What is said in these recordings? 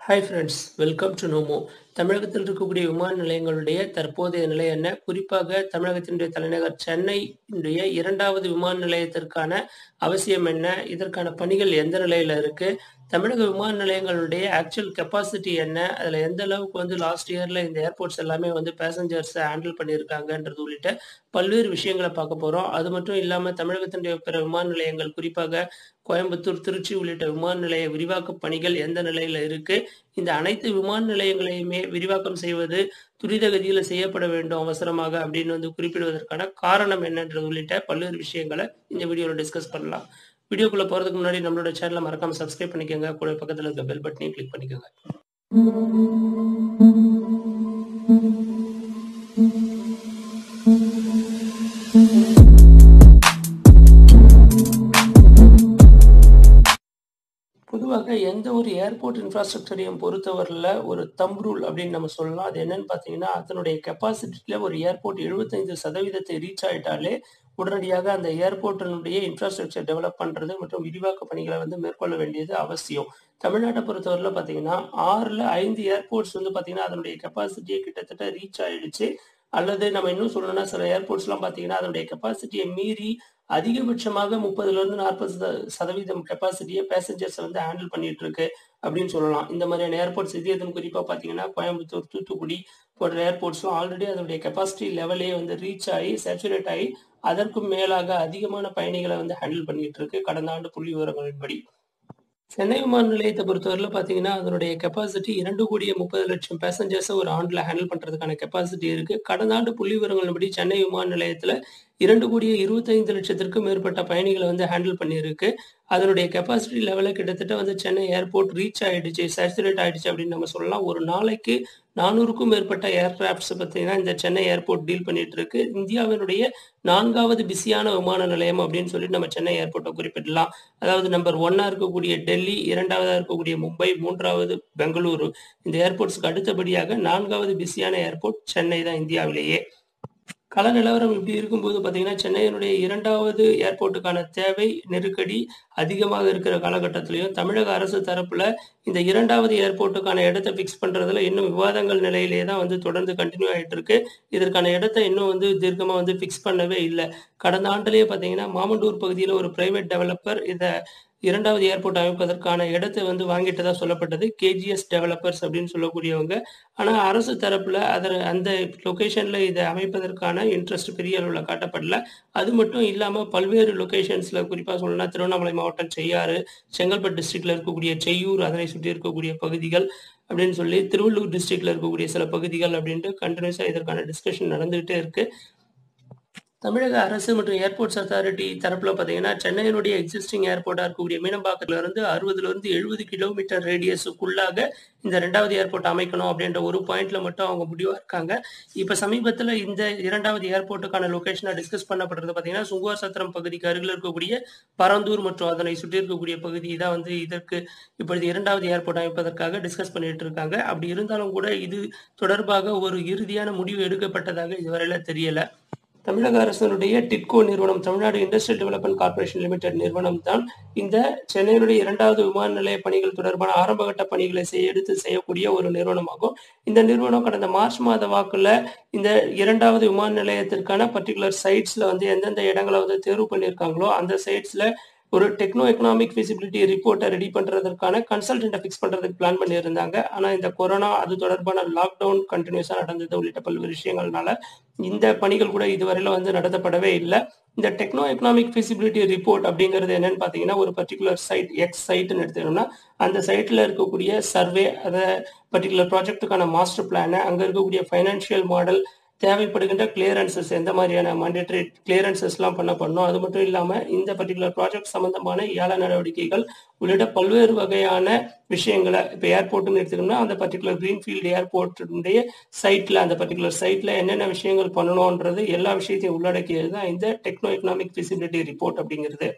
hi friends welcome to நோமோ தமிழகத்தில் இருக்கக்கூடிய விமான நிலையங்களுடைய தற்போதைய நிலை என்ன குறிப்பாக தமிழகத்தினுடைய தலைநகர் சென்னையினுடைய இரண்டாவது விமான நிலையத்திற்கான அவசியம் என்ன இதற்கான பணிகள் எந்த நிலையில இருக்கு தமிழக விமான நிலையங்களுடைய ஆக்சுவல் கெப்பாசிட்டி என்ன அதுல எந்த அளவுக்கு வந்து லாஸ்ட் இயர்ல இந்த ஏர்போர்ட்ஸ் எல்லாமே வந்து பேசஞ்சர்ஸ் ஹேண்டில் பண்ணியிருக்காங்கன்றது உள்ளிட்ட பல்வேறு விஷயங்களை பார்க்க போறோம் அது மட்டும் இல்லாம தமிழகத்தினுடைய பிற விமான நிலையங்கள் குறிப்பாக கோயம்புத்தூர் திருச்சி உள்ளிட்ட விமான நிலைய விரிவாக்க பணிகள் எந்த நிலையில இருக்கு இந்த அனைத்து விமான நிலையங்களையுமே விரிவாக்கம் செய்வது துரித கதியில செய்யப்பட வேண்டும் அவசரமாக அப்படின்னு வந்து குறிப்பிடுவதற்கான காரணம் என்னன்றது உள்ளிட்ட பல்வேறு விஷயங்களை இந்த வீடியோல டிஸ்கஸ் பண்ணலாம் வீடியோக்குள்ள போறதுக்கு முன்னாடி நம்மளோட சேனலை மறக்காம சப்ஸ்கிரைப் பண்ணிக்கோங்க கூட பக்கத்துல இருக்க பெல் பட்டனையும் கிளிக் பண்ணிக்கோங்க பொதுவாக எந்த ஒரு ஏர்போர்ட் இன்ஃப்ராஸ்ட்ரக்சரையும் பொறுத்தவரையில் ஒரு தம் ரூல் அப்படின்னு நம்ம சொல்லலாம் அது என்னன்னு பார்த்தீங்கன்னா அதனுடைய கெப்பாசிட்டியில் ஒரு ஏர்போர்ட் எழுபத்தைந்து சதவீதத்தை ரீச் ஆயிட்டாலே உடனடியாக அந்த ஏர்போர்ட்டினுடைய இன்ஃப்ராஸ்ட்ரக்சர் டெவலப் பண்ணுறது மற்றும் விரிவாக்க பணிகளை வந்து மேற்கொள்ள வேண்டியது அவசியம் தமிழ்நாட்டை பொறுத்தவரையில் பார்த்தீங்கன்னா ஆறில் ஐந்து ஏர்போர்ட்ஸ் வந்து பார்த்தீங்கன்னா அதனுடைய கெப்பாசிட்டியை கிட்டத்தட்ட ரீச் ஆயிடுச்சு அல்லது நம்ம இன்னும் சொல்லணும்னா சில ஏர்போர்ட்ஸ்லாம் பார்த்தீங்கன்னா அதனுடைய கெப்பாசிட்டியை மீறி அதிகபட்சமாக முப்பதுல இருந்து நாற்பது சதவீதம் கெப்பாசிட்டியை பேசஞ்சர்ஸ் வந்து ஹேண்டில் பண்ணிட்டு இருக்கு அப்படின்னு சொல்லலாம் இந்த மாதிரியான ஏர்போர்ட்ஸ் இது எதுவும் குறிப்பாக பார்த்தீங்கன்னா கோயம்புத்தூர் தூத்துக்குடி போன்ற ஏர்போர்ட்ஸ்லாம் ஆல்ரெடி அதனுடைய கெப்பாசிட்டி லெவலே வந்து ரீச் ஆகி சேச்சுரேட் ஆகி அதற்கும் மேலாக அதிகமான பயணிகளை வந்து ஹேண்டில் பண்ணிட்டு இருக்கு கடந்த ஆண்டு புள்ளி விவரங்களின்படி சென்னை விமான நிலையத்தை பொறுத்தவரையில் பார்த்தீங்கன்னா அதனுடைய கெப்பாசிட்டி இரண்டு கோடியே முப்பது லட்சம் பேசஞ்சர்ஸை ஒரு ஆண்டில் ஹேண்டில் பண்ணுறதுக்கான கெப்பாசிட்டி இருக்கு கடந்த ஆண்டு புள்ளி விவரங்களின்படி சென்னை விமான நிலையத்தில் இரண்டு கோடியே இருபத்தைந்து லட்சத்திற்கும் மேற்பட்ட பயணிகளை வந்து ஹேண்டில் பண்ணியிருக்கு அதனுடைய கெப்பாசிட்டி லெவலில் கிட்டத்தட்ட வந்து சென்னை ஏர்போர்ட் ரீச் ஆயிடுச்சு சேச்சுரேட் ஆயிடுச்சு அப்படின்னு நம்ம சொல்லலாம் ஒரு நாளைக்கு நானூறுக்கும் மேற்பட்ட ஏர்கிராஃப்ட்ஸ் பார்த்தீங்கன்னா இந்த சென்னை ஏர்போர்ட் டீல் பண்ணிட்டு இருக்கு இந்தியாவினுடைய நான்காவது பிஸியான விமான நிலையம் அப்படின்னு சொல்லி நம்ம சென்னை ஏர்போர்ட்டை குறிப்பிடலாம் அதாவது நம்பர் ஒன்னா இருக்கக்கூடிய டெல்லி இரண்டாவதா இருக்கக்கூடிய மும்பை மூன்றாவது பெங்களூரு இந்த ஏர்போர்ட்ஸ்க்கு அடுத்தபடியாக நான்காவது பிஸியான ஏர்போர்ட் சென்னை தான் இந்தியாவிலேயே கள நிலவரம் இப்படி இருக்கும்போது பார்த்தீங்கன்னா சென்னையினுடைய இரண்டாவது ஏர்போர்ட்டுக்கான தேவை நெருக்கடி அதிகமாக இருக்கிற காலகட்டத்திலையும் தமிழக அரசு தரப்புல இந்த இரண்டாவது ஏர்போர்ட்டுக்கான இடத்தை ஃபிக்ஸ் பண்றதுல இன்னும் விவாதங்கள் நிலையிலே தான் வந்து தொடர்ந்து கண்டினியூ ஆயிட்டு இருக்கு இதற்கான இடத்தை இன்னும் வந்து தீர்க்கமா வந்து ஃபிக்ஸ் பண்ணவே இல்லை கடந்த ஆண்டுலேயே பார்த்தீங்கன்னா மாமண்டூர் பகுதியில் ஒரு பிரைவேட் டெவலப்பர் இதை இரண்டாவது ஏர்போர்ட் அமைப்பதற்கான இடத்தை வந்து வாங்கிட்டதா சொல்லப்பட்டது கேஜிஎஸ் டெவலப்பர்ஸ் அப்படின்னு சொல்லக்கூடியவங்க ஆனால் அரசு தரப்புல அதில் அந்த லொக்கேஷன்ல இதை அமைப்பதற்கான இன்ட்ரெஸ்ட் பெரிய அளவில் காட்டப்படல அது மட்டும் இல்லாமல் பல்வேறு லொக்கேஷன்ஸ்ல குறிப்பாக சொல்லணும்னா திருவண்ணாமலை மாவட்டம் செய்யாறு செங்கல்பட்டு டிஸ்ட்ரிக்ட்ல இருக்கக்கூடிய செய்யூர் அதனை சுற்றி இருக்கக்கூடிய பகுதிகள் அப்படின்னு சொல்லி திருவள்ளூர் டிஸ்ட்ரிக்ட்ல இருக்கக்கூடிய சில பகுதிகள் அப்படின்ட்டு கண்டினியூஸாக இதற்கான டிஸ்கஷன் நடந்துகிட்டே இருக்கு தமிழக அரசு மற்றும் ஏர்போர்ட்ஸ் அத்தாரிட்டி தரப்புல பார்த்தீங்கன்னா சென்னையினுடைய எக்ஸிஸ்டிங் ஏர்போர்ட்டா இருக்கக்கூடிய மீனம்பாக்கத்துல இருந்து அறுபதுல இருந்து எழுபது கிலோமீட்டர் ரேடியஸுக்குள்ளாக இந்த ரெண்டாவது ஏர்போர்ட் அமைக்கணும் அப்படின்ற ஒரு பாயிண்ட்ல மட்டும் அவங்க முடிவா இருக்காங்க இப்ப சமீபத்துல இந்த இரண்டாவது ஏர்போர்ட்டுக்கான லொகேஷனை டிஸ்கஸ் பண்ணப்படுறது பார்த்தீங்கன்னா சுங்குவார் சத்திரம் பகுதிக்கு அருகில் இருக்கக்கூடிய பரந்தூர் மற்றும் அதனை சுற்றி இருக்கக்கூடிய பகுதி தான் வந்து இதற்கு இப்பொழுது இரண்டாவது ஏர்போர்ட் அமைப்பதற்காக டிஸ்கஸ் பண்ணிட்டு இருக்காங்க அப்படி இருந்தாலும் கூட இது தொடர்பாக ஒரு இறுதியான முடிவு எடுக்கப்பட்டதாக இதுவரையில தெரியல தமிழக அரசனுடைய டிட்கோ நிறுவனம் Tamil Nadu industrial development corporation limited நிறுவனம் தான் இந்த சென்னையினுடைய இரண்டாவது விமான நிலைய பணிகள் தொடர்பான ஆரம்பகட்ட பணிகளை செய்ய எடுத்து செய்யக்கூடிய ஒரு நிறுவனமாகும் இந்த நிறுவனம் கடந்த மார்ச் மாத வாக்குல இந்த இரண்டாவது விமான நிலையத்திற்கான பர்டிகுலர் சைட்ஸ்ல வந்து எந்தெந்த இடங்களை வந்து தேர்வு பண்ணியிருக்காங்களோ அந்த சைட்ஸ்ல ஒரு டெக்னோ எக்கனாமிக் விசிபிலிட்டி ரிப்போர்ட்டை ரெடி பண்றதற்கான கன்சல்டன்ட்டை ஃபிக்ஸ் பண்றதுக்கு பிளான் பண்ணியிருந்தாங்க ஆனா இந்த கொரோனா அது தொடர்பான லாக்டவுன் கண்டினியூஸா நடந்தது உள்ளிட்ட பல்வேறு விஷயங்கள்னால இந்த பணிகள் கூட இதுவரையில வந்து நடத்தப்படவே இல்லை இந்த டெக்னோ எக்கனாமிக் ஃபிசிபிலிட்டி ரிப்போர்ட் அப்படிங்கிறது என்னன்னு பார்த்தீங்கன்னா ஒரு பர்டிகுலர் சைட் எக்ஸ் சைட்னு எடுத்துக்கணும்னா அந்த சைட்டில் இருக்கக்கூடிய சர்வே அதை பர்டிகுலர் ப்ராஜெக்ட்டுக்கான மாஸ்டர் பிளானை அங்கே இருக்கக்கூடிய ஃபைனான்ஷியல் மாடல் தேவைப்படுகின்ற கிளியரன்சஸ் எந்த மாதிரியான மாண்டேட்டரி கிளியரன்சஸ்லாம் பண்ண பண்ணணும் அது மட்டும் இல்லாமல் இந்த பர்டிகுலர் ப்ராஜெக்ட் சம்பந்தமான ஏல நடவடிக்கைகள் உள்ளிட்ட பல்வேறு வகையான விஷயங்களை இப்போ ஏர்போர்ட்னு எடுத்துக்கணும்னா அந்த பர்டிகுலர் கிரீன்ஃபீல்டு ஏர்போர்ட்டுடைய சைட்டில் அந்த பர்டிகுலர் சைட்டில் என்னென்ன விஷயங்கள் பண்ணணுன்றது எல்லா விஷயத்தையும் உள்ளடக்கியது தான் இந்த டெக்னோ எக்கனாமிக் ஃபிசிபிலிட்டி ரிப்போர்ட் அப்படிங்கிறது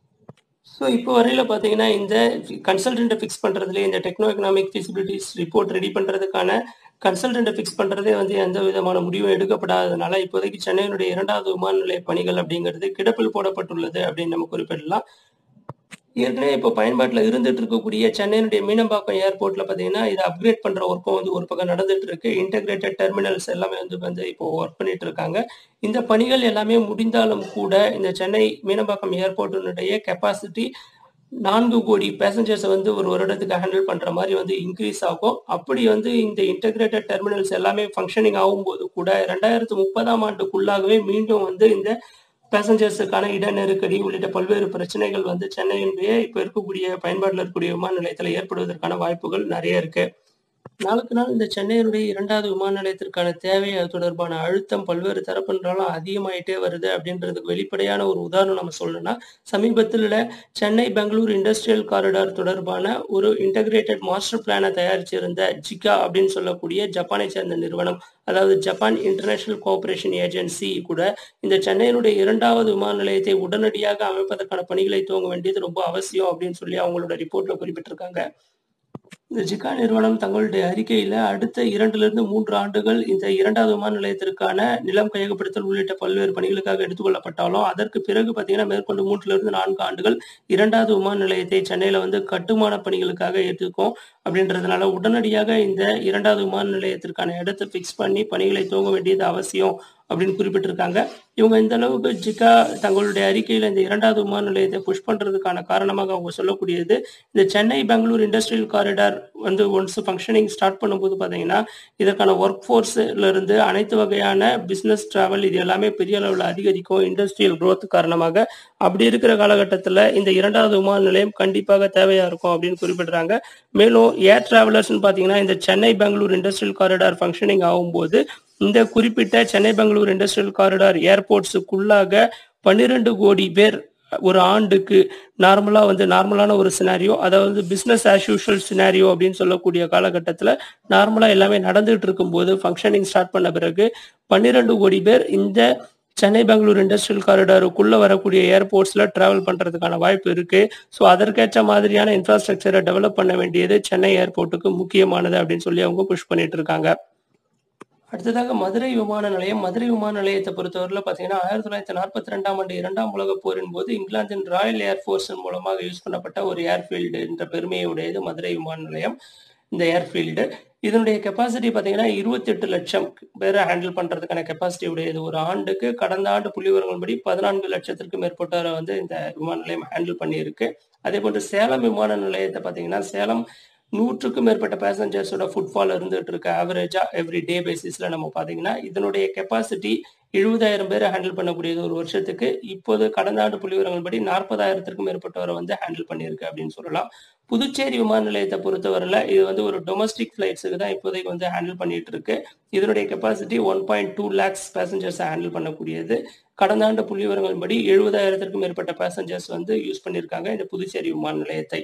ஸோ இப்போ வரையில பார்த்தீங்கன்னா இந்த கன்சல்டன்ட்டை ஃபிக்ஸ் பண்ணுறதுலேயே இந்த techno economic feasibilities report ready பண்ணுறதுக்கான கன்சல்டன்ட்டை ஃபிக்ஸ் பண்ணுறதே வந்து எந்த விதமான முடிவும் எடுக்கப்படாததுனால இப்போதைக்கு சென்னையினுடைய இரண்டாவது விமான நிலைய பணிகள் அப்படிங்கிறது கிடப்பில் போடப்பட்டுள்ளது அப்படின்னு நம்ம குறிப்பிடலாம் ஏற்கனவே இப்போ பயன்பாட்டுல இருந்துட்டு இருக்கக்கூடிய சென்னையினுடைய மீனம்பாக்கம் ஏர்போர்ட்ல பாத்தீங்கன்னா இதை அப்கிரேட் பண்ற ஒர்க்கும் வந்து ஒரு பக்கம் நடந்துட்டு இருக்கு இன்டகிரேட்டட் டெர்மினல்ஸ் எல்லாமே வந்து வந்து இப்போ ஒர்க் பண்ணிட்டு இருக்காங்க இந்த பணிகள் எல்லாமே முடிந்தாலும் கூட இந்த சென்னை மீனம்பாக்கம் ஏர்போர்ட்டினுடைய கெப்பாசிட்டி நான்கு கோடி பேசஞ்சர்ஸை வந்து ஒரு வருடத்துக்கு ஹேண்டில் பண்ற மாதிரி வந்து இன்க்ரீஸ் ஆகும் அப்படி வந்து இந்த இன்டகிரேட்டட் டெர்மினல்ஸ் எல்லாமே ஃபங்க்ஷனிங் ஆகும்போது கூட ரெண்டாயிரத்து முப்பதாம் ஆண்டுக்குள்ளாகவே மீண்டும் வந்து இந்த பேசஞ்சர்ஸுக்கான இட நெருக்கடி உள்ளிட்ட பல்வேறு பிரச்சனைகள் வந்து சென்னையினுடைய இப்ப இருக்கக்கூடிய பயன்பாட்டில் இருக்கக்கூடிய விமான நிலையத்துல ஏற்படுவதற்கான வாய்ப்புகள் நிறைய இருக்கு நாளுக்கு நாள் இந்த சென்னையினுடைய இரண்டாவது விமான நிலையத்திற்கான தேவை அது தொடர்பான அழுத்தம் பல்வேறு தரப்பினராலும் அதிகமாயிட்டே வருது அப்படின்றதுக்கு வெளிப்படையான ஒரு உதாரணம் நம்ம சொல்லணும்னா சமீபத்தில் சென்னை பெங்களூர் இண்டஸ்ட்ரியல் காரிடார் தொடர்பான ஒரு இன்டகிரேட்டட் மாஸ்டர் பிளானை தயாரிச்சிருந்த ஜிகா அப்படின்னு சொல்லக்கூடிய ஜப்பானை சேர்ந்த நிறுவனம் அதாவது ஜப்பான் இன்டர்நேஷனல் கோஆபரேஷன் ஏஜென்சி கூட இந்த சென்னையினுடைய இரண்டாவது விமான நிலையத்தை உடனடியாக அமைப்பதற்கான பணிகளை துவங்க வேண்டியது ரொம்ப அவசியம் அப்படின்னு சொல்லி அவங்களோட ரிப்போர்ட்ல குறிப்பிட்டிருக்காங்க இந்த ஜிகா நிறுவனம் தங்களுடைய அறிக்கையில அடுத்த இரண்டுல இருந்து மூன்று ஆண்டுகள் இந்த இரண்டாவது விமான நிலையத்திற்கான நிலம் கையகப்படுத்தல் உள்ளிட்ட பல்வேறு பணிகளுக்காக எடுத்துக்கொள்ளப்பட்டாலும் அதற்கு பிறகு பாத்தீங்கன்னா மேற்கொண்டு மூன்றுல இருந்து நான்கு ஆண்டுகள் இரண்டாவது விமான நிலையத்தை சென்னையில வந்து கட்டுமான பணிகளுக்காக எடுத்துக்கும் அப்படின்றதுனால உடனடியாக இந்த இரண்டாவது விமான நிலையத்திற்கான இடத்தை பிக்ஸ் பண்ணி பணிகளை துவங்க வேண்டியது அவசியம் அப்படின்னு குறிப்பிட்டிருக்காங்க இவங்க இந்த அளவுக்கு ஜிகா தங்களுடைய அறிக்கையில இந்த இரண்டாவது விமான நிலையத்தை புஷ் பண்றதுக்கான காரணமாக அவங்க சொல்லக்கூடியது இந்த சென்னை பெங்களூர் இண்டஸ்ட்ரியல் காரிடார் வந்து ஒன்ஸ் ஃபங்க்ஷனிங் ஸ்டார்ட் பண்ணும்போது பாத்தீங்கன்னா இதற்கான ஒர்க் ஃபோர்ஸ்ல இருந்து அனைத்து வகையான பிசினஸ் டிராவல் இது எல்லாமே பெரிய அளவில் அதிகரிக்கும் இண்டஸ்ட்ரியல் growth காரணமாக அப்படி இருக்கிற காலகட்டத்தில் இந்த இரண்டாவது விமான நிலையம் கண்டிப்பாக தேவையா இருக்கும் அப்படின்னு குறிப்பிடுறாங்க மேலும் ஏர் டிராவலர்ஸ்னு பார்த்தீங்கன்னா இந்த Chennai Bangalore industrial corridor functioning ஆகும்போது இந்த குறிப்பிட்ட சென்னை பெங்களூர் இண்டஸ்ட்ரியல் காரிடார் ஏர்போர்ட்ஸுக்குள்ளாக பன்னிரெண்டு கோடி பேர் ஒரு ஆண்டுக்கு நார்மலா வந்து நார்மலான ஒரு சினாரியோ அதாவது பிசினஸ் ஆஸ் யூஷுவல் சினாரியோ அப்படின்னு சொல்லக்கூடிய காலகட்டத்தில் நார்மலா எல்லாமே நடந்துட்டு இருக்கும்போது ஃபங்க்ஷனிங் ஸ்டார்ட் பண்ண பிறகு பன்னிரெண்டு கோடி பேர் இந்த சென்னை பெங்களூர் இண்டஸ்ட்ரியல் காரிடாருக்குள்ள வரக்கூடிய ஏர்போர்ட்ஸ்ல டிராவல் பண்றதுக்கான வாய்ப்பு இருக்கு ஸோ அதற்கேற்ற மாதிரியான இன்ஃப்ராஸ்ட்ரக்சரை டெவலப் பண்ண வேண்டியது சென்னை ஏர்போர்ட்டுக்கு முக்கியமானது அப்படின்னு சொல்லி அவங்க புஷ் பண்ணிட்டு இருக்காங்க அடுத்ததாக மதுரை விமான நிலையம் மதுரை விமான நிலையத்தை பொறுத்தவரையில் பார்த்தீங்கன்னா ஆயிரத்தி தொள்ளாயிரத்தி நாற்பத்தி ரெண்டாம் ஆண்டு இரண்டாம் உலகப் போரின் போது இங்கிலாந்தின் ராயல் ஏர்ஃபோர்ஸின் மூலமாக யூஸ் பண்ணப்பட்ட ஒரு ஏர்ஃபீல்டு என்ற பெருமையை உடையது மதுரை விமான நிலையம் இந்த ஏர்ஃபீல்டு இதனுடைய கெப்பாசிட்டி பார்த்தீங்கன்னா இருபத்தி எட்டு லட்சம் பேரை ஹேண்டில் பண்றதுக்கான கெப்பாசிட்டி உடையது ஒரு ஆண்டுக்கு கடந்த ஆண்டு புள்ளி விவரங்கள்படி பதினான்கு லட்சத்திற்கும் மேற்பட்டவரை வந்து இந்த விமான நிலையம் ஹேண்டில் பண்ணியிருக்கு அதே போன்று சேலம் விமான நிலையத்தை பார்த்தீங்கன்னா சேலம் நூற்றுக்கும் மேற்பட்ட பேசஞ்சர்ஸோட ஃபுட்ஃபால் இருந்துட்டு இருக்கு ஆவரேஜா எவ்ரி டே பேசிஸ்ல நம்ம பாத்தீங்கன்னா இதனுடைய கெப்பாசிட்டி எழுபதாயிரம் பேரை ஹேண்டில் பண்ணக்கூடியது ஒரு வருஷத்துக்கு இப்போது கடந்த ஆண்டு புள்ளிவிவரங்கள் படி நாற்பதாயிரத்திற்கும் மேற்பட்டவரை வந்து ஹேண்டில் பண்ணியிருக்கு அப்படின்னு சொல்லலாம் புதுச்சேரி விமான நிலையத்தை பொறுத்தவரையில இது வந்து ஒரு டொமஸ்டிக் ஃபிளைட்ஸுக்கு தான் இப்போதைக்கு வந்து ஹேண்டில் பண்ணிட்டு இருக்கு இதனுடைய capacity one point two lakhs passengers handle பண்ணக்கூடியது கடந்த ஆண்டு புள்ளிவிவரங்கள் படி எழுபதாயிரத்திற்கும் மேற்பட்ட பேசஞ்சர்ஸ் வந்து யூஸ் பண்ணியிருக்காங்க இந்த புதுச்சேரி விமான நிலையத்தை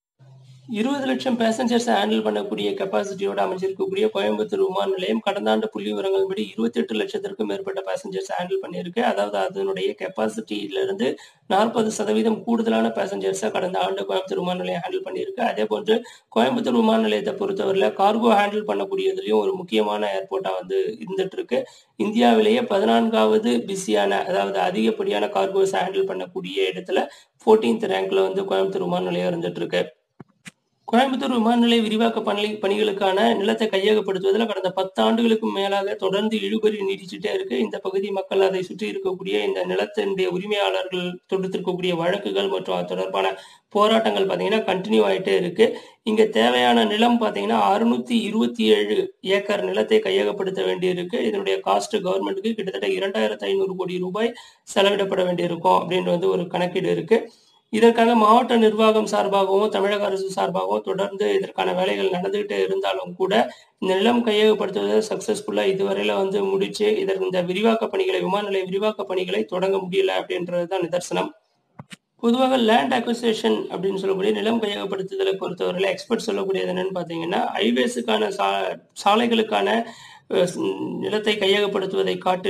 இருபது லட்சம் பேசஞ்சர்ஸை ஹேண்டில் பண்ணக்கூடிய கெப்பாசிட்டியோட அமைஞ்சிருக்கக்கூடிய கோயம்புத்தூர் விமான நிலையம் கடந்த ஆண்டு புள்ளி விவரங்கள் படி இருபத்தி எட்டு லட்சத்திற்கும் மேற்பட்ட பேசஞ்சர்ஸ் ஹேண்டில் பண்ணியிருக்கு அதாவது அதனுடைய கெப்பாசிட்டியில இருந்து நாற்பது சதவீதம் கூடுதலான பேசஞ்சர்ஸை கடந்த ஆண்டு கோயம்புத்தூர் விமான நிலையம் ஹேண்டில் பண்ணியிருக்கு அதே போன்று கோயம்புத்தூர் விமான நிலையத்தை பொறுத்தவரையில கார்கோ ஹேண்டில் பண்ணக்கூடியதுலயும் ஒரு முக்கியமான ஏர்போர்ட்டா வந்து இருந்துட்டு இருக்கு இந்தியாவிலேயே பதினான்காவது பிஸியான அதாவது அதிகப்படியான கார்கோஸ் ஹேண்டில் பண்ணக்கூடிய இடத்துல ஃபோர்டீன்த் ரேங்க்ல வந்து கோயம்புத்தூர் விமான நிலையம் இருந்துட்டு இருக்கு கோயம்புத்தூர் விமான நிலைய விரிவாக்க பணி பணிகளுக்கான நிலத்தை கையகப்படுத்துவதில் கடந்த பத்து ஆண்டுகளுக்கும் மேலாக தொடர்ந்து இழுபறி நீடிச்சுட்டே இருக்கு இந்த பகுதி மக்கள் அதை சுற்றி இருக்கக்கூடிய இந்த நிலத்தினுடைய உரிமையாளர்கள் தொடுத்திருக்கக்கூடிய வழக்குகள் மற்றும் அது தொடர்பான போராட்டங்கள் பார்த்தீங்கன்னா கண்டினியூ ஆகிட்டே இருக்கு இங்க தேவையான நிலம் பார்த்தீங்கன்னா அறுநூத்தி இருபத்தி ஏழு ஏக்கர் நிலத்தை கையகப்படுத்த வேண்டியிருக்கு இதனுடைய காஸ்ட் கவர்மெண்ட்டுக்கு கிட்டத்தட்ட இரண்டாயிரத்தி ஐநூறு கோடி ரூபாய் செலவிடப்பட வேண்டியிருக்கும் அப்படின்ற வந்து ஒரு கணக்கீடு இருக்கு இதற்காக மாவட்ட நிர்வாகம் சார்பாகவும் தமிழக அரசு சார்பாகவும் தொடர்ந்து இதற்கான வேலைகள் நடந்துகிட்டே இருந்தாலும் கூட இந்த நிலம் கையகப்படுத்துவதை சக்சஸ்ஃபுல்லா இதுவரையில வந்து முடிச்சு இதற்கு இந்த விரிவாக்க பணிகளை விமான நிலைய விரிவாக்க பணிகளை தொடங்க முடியல அப்படின்றதுதான் நிதர்சனம் பொதுவாக லேண்ட் அக்விசேஷன் அப்படின்னு சொல்லக்கூடிய நிலம் கையகப்படுத்துதலை பொறுத்தவரையில எக்ஸ்பர்ட் சொல்லக்கூடியது என்னன்னு பாத்தீங்கன்னா ஹைவேஸுக்கான சா சாலைகளுக்கான நிலத்தை கையகப்படுத்துவதை காட்டிலும்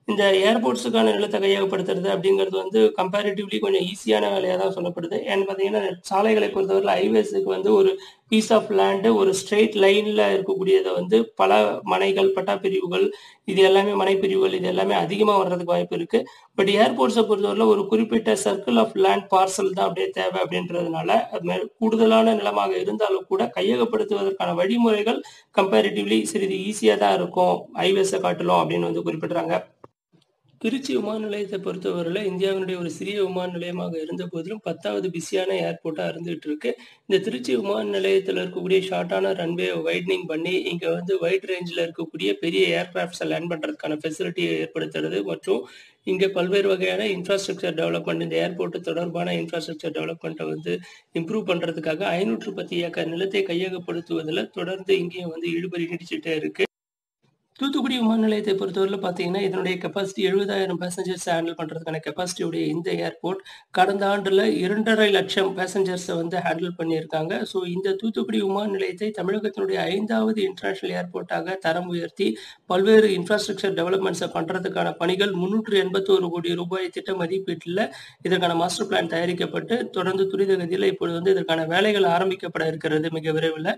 இந்த ஏர்போர்ட்ஸுக்கான நிலத்தை கையகப்படுத்துறது அப்படிங்கிறது வந்து கம்பேரிட்டிவ்லி கொஞ்சம் ஈஸியான வேலையாக தான் சொல்லப்படுது ஏன்னு பார்த்தீங்கன்னா சாலைகளை பொறுத்தவரை ஹைவேஸுக்கு வந்து ஒரு பீஸ் ஆஃப் லேண்டு ஒரு ஸ்ட்ரெயிட் லைனில் இருக்கக்கூடியதை வந்து பல மனைகள் பட்டா பிரிவுகள் இது எல்லாமே மனைப்பிரிவுகள் இது எல்லாமே அதிகமாக வர்றதுக்கு வாய்ப்பு இருக்கு பட் ஏர்போர்ட்ஸை பொறுத்தவரையில் ஒரு குறிப்பிட்ட சர்க்கிள் ஆஃப் லேண்ட் பார்சல் தான் அப்படியே தேவை அப்படின்றதுனால அது மேல் கூடுதலான நிலமாக இருந்தாலும் கூட கையகப்படுத்துவதற்கான வழிமுறைகள் கம்பேரிட்டிவ்லி சிறிது ஈஸியாக தான் இருக்கும் ஹைவேஸை காட்டலாம் அப்படின்னு வந்து குறிப்பிடுறாங்க திருச்சி விமான நிலையத்தை பொறுத்தவரையில் இந்தியாவினுடைய ஒரு சிறிய விமான நிலையமாக இருந்த போதிலும் பத்தாவது பிஸியான ஏர்போர்ட்டாக இருந்துகிட்டு இருக்கு இந்த திருச்சி விமான நிலையத்தில் இருக்கக்கூடிய ஷார்ட்டான ரன்வே வைட்னிங் பண்ணி இங்கே வந்து வைட் ரேஞ்சில் இருக்கக்கூடிய பெரிய ஏர்கிராஃப்ட்ஸை லேண்ட் பண்ணுறதுக்கான ஃபெசிலிட்டியை ஏற்படுத்துறது மற்றும் இங்கே பல்வேறு வகையான இன்ஃப்ராஸ்ட்ரக்சர் டெவலப்மெண்ட் இந்த ஏர்போர்ட் தொடர்பான இன்ஃப்ராஸ்ட்ரக்சர் டெவலப்மெண்ட்டை வந்து இம்ப்ரூவ் பண்ணுறதுக்காக ஐநூற்று பத்து ஏக்கர் நிலத்தை கையகப்படுத்துவதில் தொடர்ந்து இங்கேயும் வந்து ஈடுபடி நீடிச்சுட்டே இருக்கு தூத்துக்குடி விமான நிலையத்தை பொறுத்தவரையில் பார்த்தீங்கன்னா இதனுடைய கெப்பாசிட்டி எழுபதாயிரம் பேசஞ்சர்ஸ் ஹேண்டில் பண்ணுறதுக்கான கெப்பாசிட்டியுடைய இந்த ஏர்போர்ட் கடந்த ஆண்டில் இரண்டரை லட்சம் பேசஞ்சர்ஸை வந்து ஹேண்டில் பண்ணியிருக்காங்க ஸோ இந்த தூத்துக்குடி விமான நிலையத்தை தமிழகத்தினுடைய ஐந்தாவது இன்டர்நேஷனல் ஏர்போர்ட்டாக தரம் உயர்த்தி பல்வேறு இன்ஃப்ராஸ்ட்ரக்சர் டெவலப்மெண்ட்ஸை பண்ணுறதுக்கான பணிகள் முன்னூற்று எண்பத்தோரு கோடி ரூபாய் திட்ட மதிப்பீட்டில் இதற்கான மாஸ்டர் பிளான் தயாரிக்கப்பட்டு தொடர்ந்து துரிதகதியில் இப்பொழுது வந்து இதற்கான வேலைகள் ஆரம்பிக்கப்பட இருக்கிறது மிக விரைவில்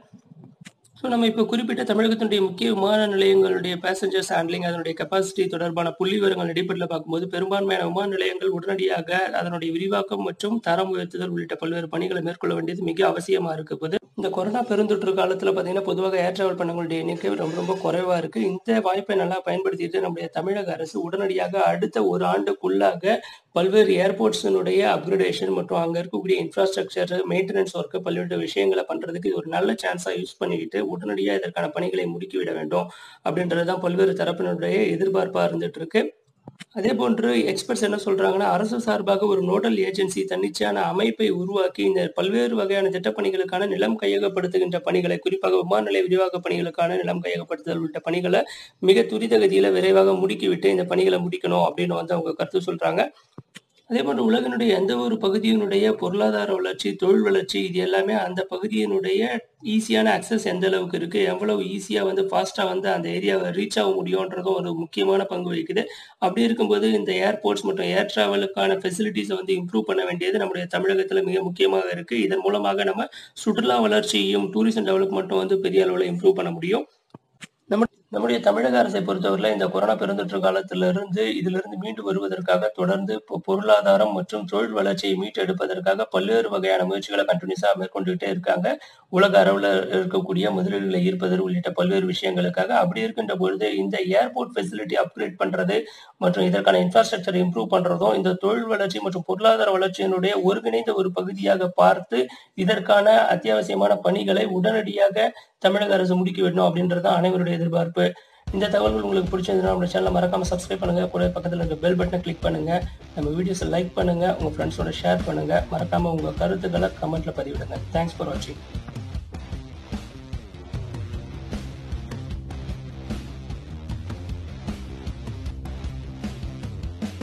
ஸோ நம்ம இப்போ குறிப்பிட்ட தமிழகத்தினுடைய முக்கிய விமான நிலையங்களுடைய பேசஞ்சர்ஸ் ஹேண்ட்லிங் அதனுடைய கெப்பாசிட்டி தொடர்பான புள்ளி விவரங்கள் அடிப்படையில் பார்க்கும்போது பெரும்பான்மையான விமான நிலையங்கள் உடனடியாக அதனுடைய விரிவாக்கம் மற்றும் தரம் உயர்த்துதல் உள்ளிட்ட பல்வேறு பணிகளை மேற்கொள்ள வேண்டியது மிக அவசியமா இருக்குது இந்த கொரோனா பெருந்தொற்று காலத்தில் பார்த்தீங்கன்னா பொதுவாக ஏர் டிராவல் பண்ணவங்களுடைய எண்ணிக்கை ரொம்ப ரொம்ப குறைவா இருக்கு இந்த வாய்ப்பை நல்லா பயன்படுத்திட்டு நம்முடைய தமிழக அரசு உடனடியாக அடுத்த ஒரு ஆண்டுக்குள்ளாக பல்வேறு ஏர்போர்ட்ஸினுடைய அப்கிரேடேஷன் மற்றும் அங்கே இருக்கக்கூடிய இன்ஃப்ராஸ்ட்ரக்சர் மெயின்டெனன்ஸ் ஒர்க்கு பல்வேறு விஷயங்களை பண்ணுறதுக்கு இது ஒரு நல்ல சான்ஸாக யூஸ் பண்ணிக்கிட்டு உடனடியாக இதற்கான பணிகளை முடுக்கிவிட வேண்டும் அப்படின்றது தான் பல்வேறு தரப்பினருடைய எதிர்பார்ப்பாக இருந்துட்டு இருக்கு அதே போன்று எக்ஸ்பர்ட்ஸ் என்ன சொல்றாங்கன்னா அரசு சார்பாக ஒரு நோடல் ஏஜென்சி தன்னிச்சையான அமைப்பை உருவாக்கி இந்த பல்வேறு வகையான திட்டப்பணிகளுக்கான நிலம் கையகப்படுத்துகின்ற பணிகளை குறிப்பாக விமான நிலைய விரிவாக்க பணிகளுக்கான நிலம் கையகப்படுத்துதல் உள்ளிட்ட பணிகளை மிக துரிதகதியில விரைவாக முடுக்கிவிட்டு இந்த பணிகளை முடிக்கணும் அப்படின்னு வந்து அவங்க கருத்து சொல்றாங்க அதே போன்று உலகினுடைய எந்த ஒரு பகுதியினுடைய பொருளாதார வளர்ச்சி தொழில் வளர்ச்சி இது எல்லாமே அந்த பகுதியினுடைய ஈஸியான அக்சஸ் எந்த அளவுக்கு இருக்கு எவ்வளவு ஈஸியா வந்து ஃபாஸ்டா வந்து அந்த ஏரியாவை ரீச் ஆக முடியும்ன்றதும் ஒரு முக்கியமான பங்கு வகிக்குது அப்படி இருக்கும்போது இந்த ஏர்போர்ட்ஸ் மற்றும் ஏர் டிராவலுக்கான ஃபெசிலிட்டிஸை வந்து இம்ப்ரூவ் பண்ண வேண்டியது நம்முடைய தமிழகத்துல மிக முக்கியமாக இருக்கு இதன் மூலமாக நம்ம சுற்றுலா வளர்ச்சியும் டூரிசம் டெவலப்மெண்ட்டும் வந்து பெரிய அளவில் இம்ப்ரூவ் பண்ண முடியும் நம்ம நம்முடைய தமிழக அரசை பொறுத்தவரையில் இந்த கொரோனா பெருந்தொற்று காலத்திலிருந்து இதிலிருந்து மீண்டு வருவதற்காக தொடர்ந்து பொருளாதாரம் மற்றும் தொழில் வளர்ச்சியை மீட்டெடுப்பதற்காக பல்வேறு வகையான முயற்சிகளை கண்டினியூஸாக மேற்கொண்டுகிட்டே இருக்காங்க உலக அளவில் இருக்கக்கூடிய முதலீடுகளை ஈர்ப்பது உள்ளிட்ட பல்வேறு விஷயங்களுக்காக அப்படி இருக்கின்ற பொழுது இந்த ஏர்போர்ட் ஃபெசிலிட்டி அப்கிரேட் பண்றது மற்றும் இதற்கான இன்ஃப்ராஸ்ட்ரக்சர் இம்ப்ரூவ் பண்றதும் இந்த தொழில் வளர்ச்சி மற்றும் பொருளாதார வளர்ச்சியினுடைய ஒருங்கிணைந்த ஒரு பகுதியாக பார்த்து இதற்கான அத்தியாவசியமான பணிகளை உடனடியாக தமிழக அரசு முடுக்கி விடணும் அப்படின்றது அனைவருடைய எதிர்பார்ப்பு இந்த தகவல்கள் உங்களுக்கு பிடிச்சிருந்தா நம்ம சேனலை மறக்காம சப்ஸ்கிரைப் பண்ணுங்க கூட பக்கத்தில் இருக்க பெல் பட்டனை கிளிக் பண்ணுங்க நம்ம வீடியோஸை லைக் பண்ணுங்க உங்க ஃப்ரெண்ட்ஸோட ஷேர் பண்ணுங்க மறக்காம உங்க கருத்துக்களை கமெண்ட்ல பதிவிடுங்க தேங்க்ஸ் ஃபார் வாட்சிங்